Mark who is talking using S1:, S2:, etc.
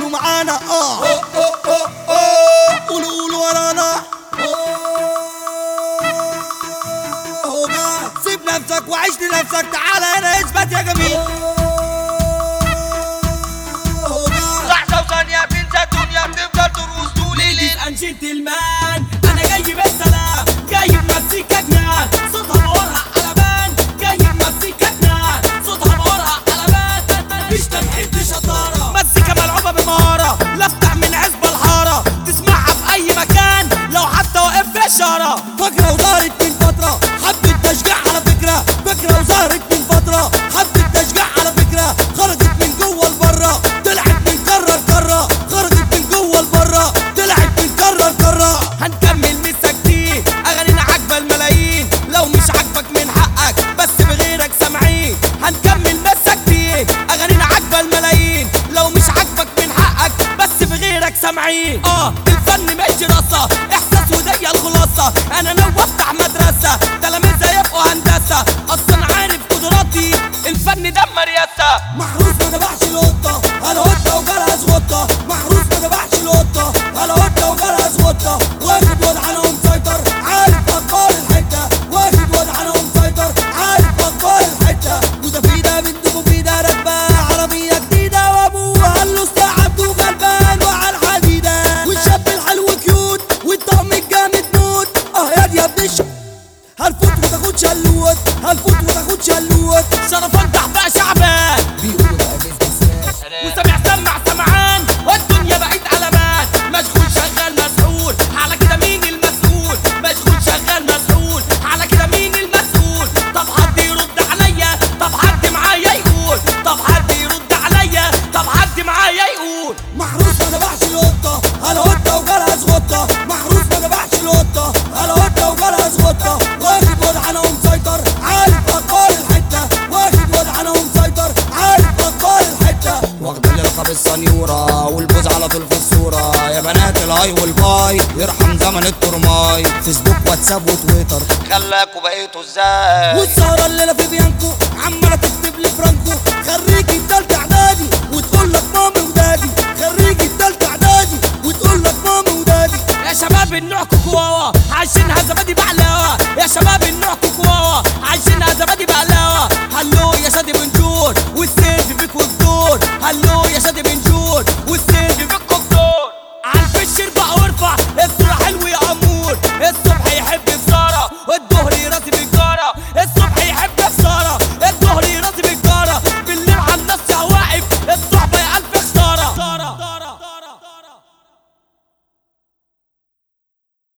S1: قولوا معانا اه قولوا قولوا ورانا سيب نفسك وعيش لنفسك تعالى هنا اثبت يا جميل
S2: لحظة وثانية بنسى الدنيا بتفضل تروس طول الليل
S3: ان جنتلمان انا جاي بالسلام جاي بمزيكا جنان صوتها بورها قلبان جاي بمزيكا جنان صوتها بورها قلبان مش تمحيط شطاره
S1: مزيكا ملعوبة بمهارة لفتح من عزبة الحارة تسمعها في أي مكان لو حتى واقف في إشارة فكرة وظهرت من فترة حبة تشجيع على فكرة فكرة وظهرت من فترة حبة تشجيع على فكرة خرجت من جوه لبره طلعت من كرة لكرة خرجت من جوه لبره طلعت من كرة لكرة هنكمل مسا كتير أغانينا عاجبة الملايين لو مش عاجبك من حقك بس بغيرك سامعين هنكمل مسا كتير أغانينا عاجبة الملايين لو مش عاجبك من حقك بس بغيرك سامعين اه الفن مش دراسة احساس ودي الخلاصة انا ناوي افتح مدرسة تلاميذها يبقوا هندسة اصلا عارف قدراتي الفن ده مرياسة محروس ما ذبحش القطة انا قطة وجالها زغطة محروس ما ذبحش القطة انا قطة وجالها زغطة واخد وضعنا ومسيطر عارف اخبار الحتة واخد وضعنا ومسيطر عارف اخبار الحتة مستفيدة بنت مفيدة راكبة عربية جديدة وابوها قال له استعبد وغلبان وعلى الحديدة والشاب الحلو كيوت والطقم الجامد موت اه يا دي يا ابن الش هنفوت وتاخد شلوت هنفوت وتاخد شلوت شرفان بقى شعبان وسامع سمع سمعان والدنيا بقت علامات مشغول شغال مسؤول على كده مين المسؤول مشغول شغال مسؤول على كده مين المسؤول طب حد يرد عليا طب حد معايا يقول طب حد يرد عليا طب حد معايا يقول محروس ما ذبحش القطة انا قطة وجالها زغطة محروس ما ذبحش القطة انا قطة وجالها زغطة واخد وضعنا ومسيطر عارف اخبار الحتة واخد وضعنا ومسيطر عارف اخبار الحتة
S4: واخد لقب السنيورة والبوز على طول في الصورة يا بنات الهاي والباي يرحم زمن الترماي فيسبوك واتساب وتويتر
S2: خلاكوا بقيتوا ازاي
S1: والسهرة الليلة في بيانكو عمالة تكتب لي فرانكو خريجي التالتة اعدادي وتقول لك مامي ودادي خريجي التالتة اعدادي وتقول لك مامي ودادي يا شباب النوع كوكواوا عايشينها